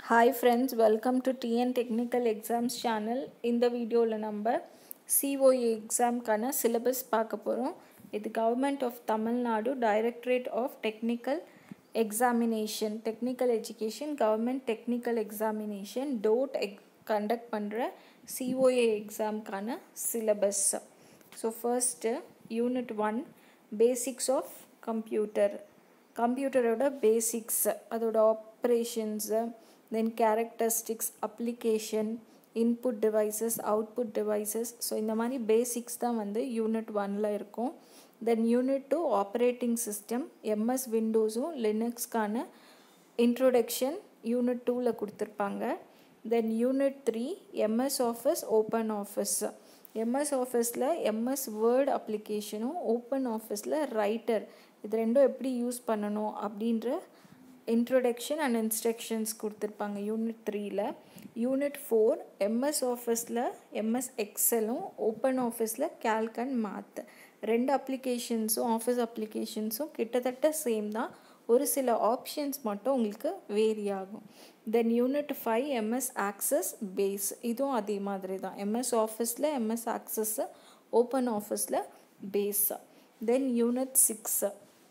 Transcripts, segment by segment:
Hi friends welcome to TN technical exams channel இந்த வீடியோவில் நம்ம சிஓஏ எக்ஸாம்க்கான சிலபஸ் பார்க்க போகிறோம் இது government of Tamil Nadu directorate of technical examination technical education government technical examination DOTE எக் கண்டக்ட் பண்ணுற சிஓஏ எக்ஸாம்க்கான syllabus so first unit one basics of computer கம்ப்யூட்டரோட பேசிக்ஸ் அதோட operations then characteristics application input devices output devices so இந்த மாதிரி basics தான் வந்து unit ஒனில் இருக்கும் then unit two operating system MS விண்டோஸும் லினக்ஸ்க்கான introduction unit டூவில் கொடுத்துருப்பாங்க then unit three MS Office Open Office MS ஆஃபீஸில் எம்எஸ் வேர்ட் அப்ளிகேஷனும் ஓப்பன் ஆஃபீஸில் ரைட்டர் இது ரெண்டும் எப்படி யூஸ் பண்ணணும் அப்படின்ற இன்ட்ரொடக்ஷன் அண்ட் இன்ஸ்ட்ரக்ஷன்ஸ் கொடுத்துருப்பாங்க யூனிட் த்ரீயில் யூனிட் ஃபோர் எம்எஸ் ஆஃபீஸில் எம்எஸ் எக்ஸலும் ஓப்பன் ஆஃபீஸில் கேல்க் அண்ட் மேத் ரெண்டு அப்ளிகேஷன்ஸும் ஆஃபீஸ் அப்ளிகேஷன்ஸும் கிட்டத்தட்ட சேம் தான் ஒரு சில ஆப்ஷன்ஸ் மட்டும் உங்களுக்கு வேரி ஆகும் then unit five MS Access Base இதுவும் அதே மாதிரி தான் எம்எஸ் ஆஃபீஸில் எம்எஸ் ஆக்சஸ்ஸு ஓப்பன் ஆஃபீஸில் Base then unit six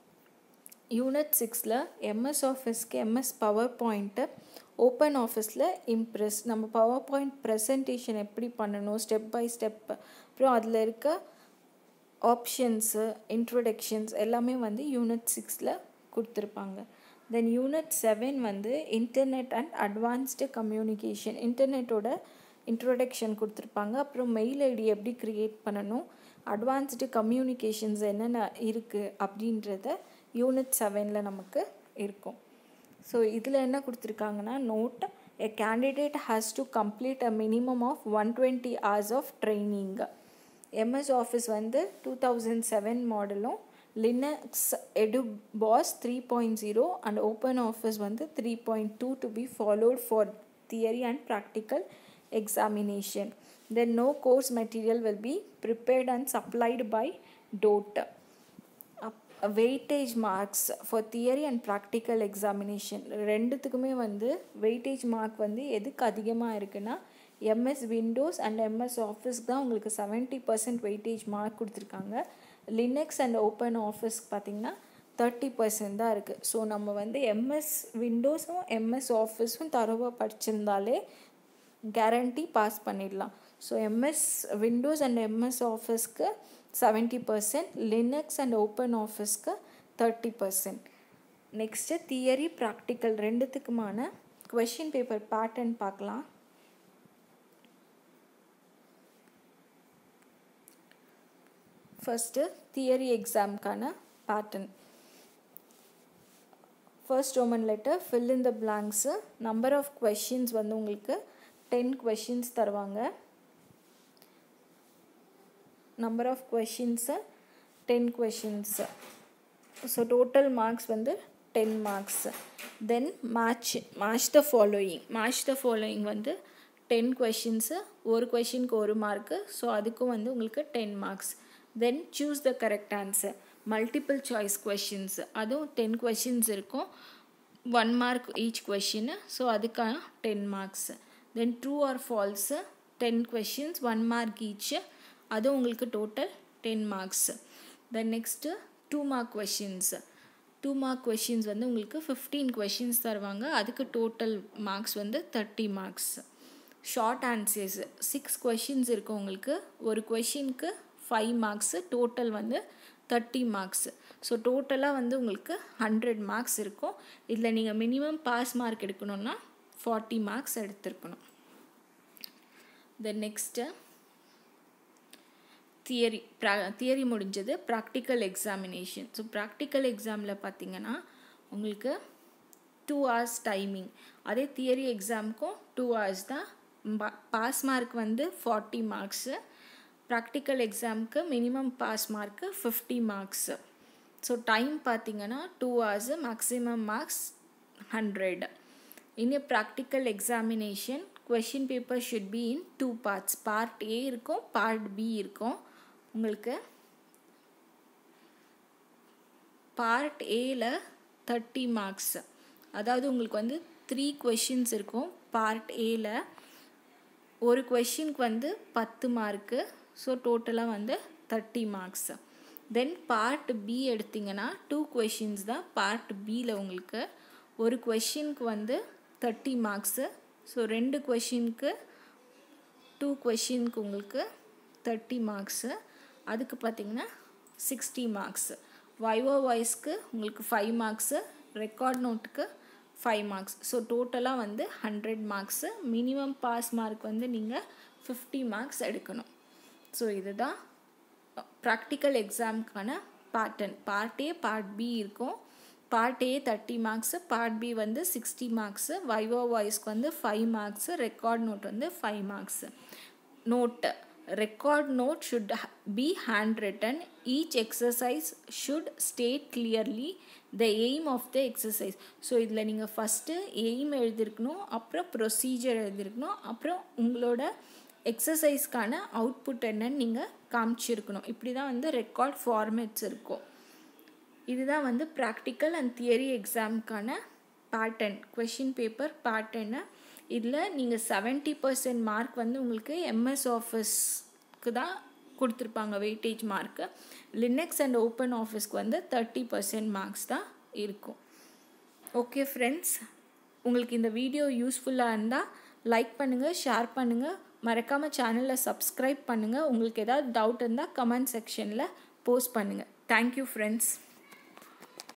unit சிக்ஸில் எம்எஸ் ஆஃபீஸ்க்கு எம்எஸ் பவர் பாயிண்ட்டு ஓப்பன் ஆஃபீஸில் இம்ப்ரெஸ் நம்ம பவர் பாயிண்ட் ப்ரெசன்டேஷன் எப்படி பண்ணணும் ஸ்டெப் பை ஸ்டெப் அப்புறம் அதில் இருக்க ஆப்ஷன்ஸு இன்ட்ரொடக்ஷன்ஸ் எல்லாமே வந்து யூனிட் சிக்ஸில் கொடுத்துருப்பாங்க தென் யூனிட் செவன் வந்து இன்டர்நெட் அண்ட் அட்வான்ஸ்டு கம்யூனிகேஷன் இன்டர்நெட்டோட இன்ட்ரொடக்ஷன் கொடுத்துருப்பாங்க அப்புறம் மெயில் ஐடி எப்படி க்ரியேட் பண்ணணும் அட்வான்ஸ்டு கம்யூனிகேஷன்ஸ் என்னென்ன இருக்குது அப்படின்றத யூனிட் செவனில் நமக்கு இருக்கும் ஸோ இதில் என்ன கொடுத்துருக்காங்கன்னா note a candidate has to complete a minimum of one twenty hours of training MS Office வந்து டூ தௌசண்ட் செவன் மாடலும் Linux EduBOSS three point zero and Open Office வந்து three point two to be followed for theory and practical examination. Then no course material will be prepared and supplied by DOT. Weightage marks for theory and practical examination ரெண்டுத்துக்குமே வந்து weightage mark வந்து எதுக்கு அதிகமாக இருக்குன்னா MS Windows and MS Office தான் உங்களுக்கு seventy percent weightage mark கொடுத்துருக்காங்க Linux and Open Office பார்த்திங்கன்னா தேர்ட்டி பர்சன்ட் தான் இருக்குது ஸோ நம்ம வந்து எம்எஸ் விண்டோஸும் எம்எஸ் ஆஃபீஸும் தரவாக படிச்சிருந்தாலே கேரண்டி பாஸ் பண்ணிடலாம் so MS Windows and MS ஆஃபீஸ்க்கு seventy percent Linux and open ஆஃபீஸ்க்கு thirty percent next theory practical ரெண்டுத்துக்குமான கொஷின் பேப்பர் பேட்டர்ன் பார்க்கலாம் ஃபஸ்ட்டு தியரி எக்ஸாம்க்கான pattern first Roman letter fill in the blanks number of questions வந்து உங்களுக்கு ten questions தருவாங்க number of questions ten questions so total marks வந்து ten marks then match match the following match the following வந்து ten questions ஒரு கொஷினுக்கு ஒரு mark so அதுக்கும் வந்து உங்களுக்கு ten marks then choose the correct answer multiple choice questions அதுவும் ten questions இருக்கும் ஒன் மார்க் ஈச் கொஷின்னு ஸோ அதுக்கான ten marks then true or false ten questions one mark each அது உங்களுக்கு total ten marks then next two mark questions two mark questions வந்து உங்களுக்கு fifteen questions தருவாங்க அதுக்கு டோட்டல் மார்க்ஸ் வந்து thirty marks short answers six questions இருக்கும் உங்களுக்கு ஒரு கொஷினுக்கு ஃபைவ் மார்க்ஸு டோட்டல் வந்து தேர்ட்டி மார்க்ஸ் ஸோ டோட்டலாக வந்து உங்களுக்கு ஹண்ட்ரட் மார்க்ஸ் இருக்கும் இதில் நீங்கள் மினிமம் பாஸ் மார்க் எடுக்கணுன்னா ஃபார்ட்டி மார்க்ஸ் எடுத்திருக்கணும் தென் நெக்ஸ்ட்டு தியரி ப்ரா தியரி முடிஞ்சது ப்ராக்டிக்கல் எக்ஸாமினேஷன் ஸோ ப்ராக்டிக்கல் எக்ஸாமில் பார்த்தீங்கன்னா உங்களுக்கு டூ ஹவர்ஸ் டைமிங் அதே தியரி எக்ஸாமுக்கும் டூ ஹவர்ஸ் தான் பாஸ் மார்க் வந்து ஃபார்ட்டி மார்க்ஸு ப்ராக்டிக்கல் எக்ஸாமுக்கு minimum pass mark fifty marks so time பார்த்தீங்கன்னா two hours maximum marks hundred in a practical examination question paper should be in two parts part A இருக்கும் part B இருக்கும் உங்களுக்கு part ஏல thirty marks அதாவது உங்களுக்கு வந்து three questions இருக்கும் part ஏல ஒரு கொஷினுக்கு வந்து பத்து மார்க்கு ஸோ டோட்டலாக வந்து thirty marks then part B எடுத்திங்கன்னா டூ கொஷின்ஸ் தான் பார்ட் பியில் உங்களுக்கு ஒரு கொஷினுக்கு வந்து தேர்ட்டி மார்க்ஸு ஸோ ரெண்டு கொஷினுக்கு டூ கொஷினுக்கு உங்களுக்கு தேர்ட்டி மார்க்ஸு அதுக்கு பார்த்திங்கன்னா சிக்ஸ்டி மார்க்ஸு வைவோ வாய்ஸ்க்கு உங்களுக்கு ஃபைவ் மார்க்ஸு ரெக்கார்ட் நோட்டுக்கு ஃபைவ் மார்க்ஸ் ஸோ டோட்டலாக வந்து hundred marks minimum pass mark வந்து நீங்கள் ஃபிஃப்டி மார்க்ஸ் எடுக்கணும் ஸோ இதுதான் ப்ராக்டிக்கல் எக்ஸாமுக்கான pattern part A part B இருக்கும் part A thirty marks part B வந்து சிக்ஸ்டி மார்க்ஸு வைவோ வாய்ஸ்க்கு வந்து ஃபைவ் மார்க்ஸு ரெக்கார்ட் நோட் வந்து five marks note record note should be handwritten each exercise should state clearly the aim of the exercise so இதில் நீங்கள் first aim எழுதியிருக்கணும் அப்புறம் procedure எழுதியிருக்கணும் அப்புறம் உங்களோட எக்ஸசைஸ்க்கான output என்னன்னு நீங்கள் காமிச்சிருக்கணும் இப்படி தான் வந்து ரெக்கார்ட் ஃபார்மேட்ஸ் இருக்கும் இதுதான் வந்து ப்ராக்டிக்கல் அண்ட் தியரி எக்ஸாமுக்கான பேட்டர்ன் கொஷின் பேப்பர் பேட்டர்னு இதில் நீங்கள் செவன்ட்டி பர்சன்ட் மார்க் வந்து உங்களுக்கு எம்எஸ் ஆஃபீஸ்க்கு தான் கொடுத்துருப்பாங்க weightage mark Linux and open ஆஃபீஸ்க்கு வந்து தேர்ட்டி பர்சன்ட் மார்க்ஸ் தான் இருக்கும் ஓகே ஃப்ரெண்ட்ஸ் உங்களுக்கு இந்த வீடியோ யூஸ்ஃபுல்லாக இருந்தால் லைக் பண்ணுங்கள் ஷேர் பண்ணுங்கள் மறக்காமல் சேனலில் சப்ஸ்கிரைப் பண்ணுங்கள் உங்களுக்கு ஏதாவது டவுட் இருந்தால் கமெண்ட் செக்ஷனில் போஸ்ட் பண்ணுங்கள் தேங்க்யூ ஃப்ரெண்ட்ஸ்